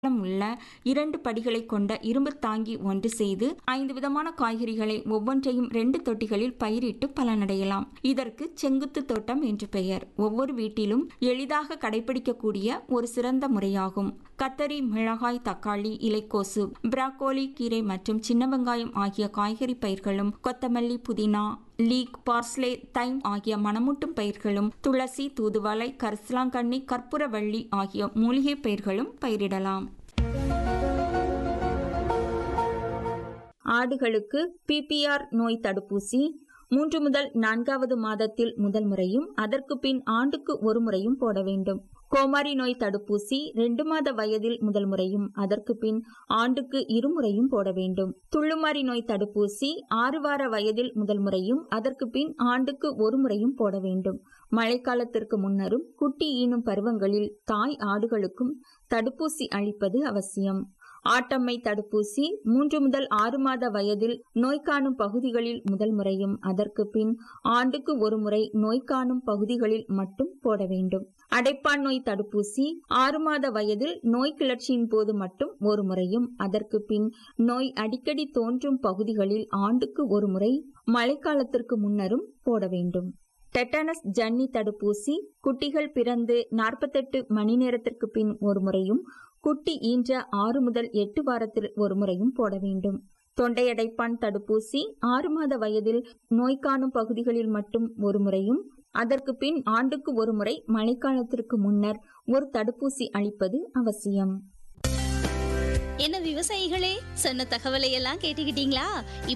உள்ள இரண்டு படிகளை கொண்ட இரும்பு தாங்கி ஒன்று செய்து ஐந்து விதமான காய்கறிகளை ஒவ்வொன்றையும் ரெண்டு தொட்டிகளில் பயிரிட்டு பலனடையலாம் இதற்கு செங்குத்து தோட்டம் என்று பெயர் ஒவ்வொரு வீட்டிலும் எளிதாக கடைபிடிக்கக்கூடிய ஒரு சிறந்த முறையாகும் கத்தரி மிளகாய் தக்காளி இலைக்கோசு பிராக்கோலி கீரை மற்றும் சின்ன வெங்காயம் ஆகிய காய்கறி பயிர்களும் கொத்தமல்லி புதினா லீக் பார்ஸ்லே தைம் ஆகிய மணமூட்டும் பயிர்களும் துளசி தூதுவளை கரிசலாங்கண்ணி கற்பூரவள்ளி ஆகிய மூலிகை பயிர்களும் பயிரிடலாம் ஆடுகளுக்கு பிபிஆர் நோய் தடுப்பூசி மூன்று முதல் நான்காவது மாதத்தில் முதல் முறையும் அதற்கு பின் ஆண்டுக்கு ஒரு முறையும் போட வேண்டும் கோமாரி நோய் தடுப்பூசி ரெண்டு மாத வயதில் முதல் முறையும் அதற்கு பின் ஆண்டுக்கு இருமுறையும் போட வேண்டும் துள்ளுமாரி நோய் தடுப்பூசி ஆறு வார வயதில் முதல் முறையும் அதற்கு பின் ஆண்டுக்கு ஒரு முறையும் போட வேண்டும் மழைக்காலத்திற்கு முன்னரும் குட்டி ஈனும் பருவங்களில் தாய் ஆடுகளுக்கும் தடுப்பூசி அளிப்பது அவசியம் ஆட்டம்மை தடுப்பூசி மூன்று முதல் ஆறு மாத வயதில் நோய் காணும் பகுதிகளில் முதல் முறையும் அதற்கு பின் ஆண்டுக்கு ஒரு முறை நோய் காணும் பகுதிகளில் மட்டும் போட வேண்டும் அடைப்பான் நோய் தடுப்பூசி ஆறு மாத வயதில் நோய் கிளர்ச்சியின் போது மட்டும் ஒரு முறையும் அதற்கு பின் நோய் அடிக்கடி தோன்றும் பகுதிகளில் ஆண்டுக்கு ஒரு முறை மழைக்காலத்திற்கு முன்னரும் போட வேண்டும் டெட்டனஸ் ஜன்னி தடுப்பூசி குட்டிகள் பிறந்து நாற்பத்தெட்டு மணி நேரத்திற்கு பின் ஒரு முறையும் குட்டி ஈன்ற ஆறு முதல் எட்டு வாரத்தில் ஒரு முறையும் போட வேண்டும் தொண்டையடைப்பான் தடுப்பூசி ஆறு மாத வயதில் நோய் காணும் பகுதிகளில் மட்டும் ஒரு முறையும் அதற்கு பின் ஆண்டுக்கு ஒரு முறை மழைக்காலத்திற்கு முன்னர் ஒரு தடுப்பூசி அளிப்பது அவசியம் என்ன விவசாயிகளே சொன்ன தகவலை எல்லாம் கேட்டுக்கிட்டீங்களா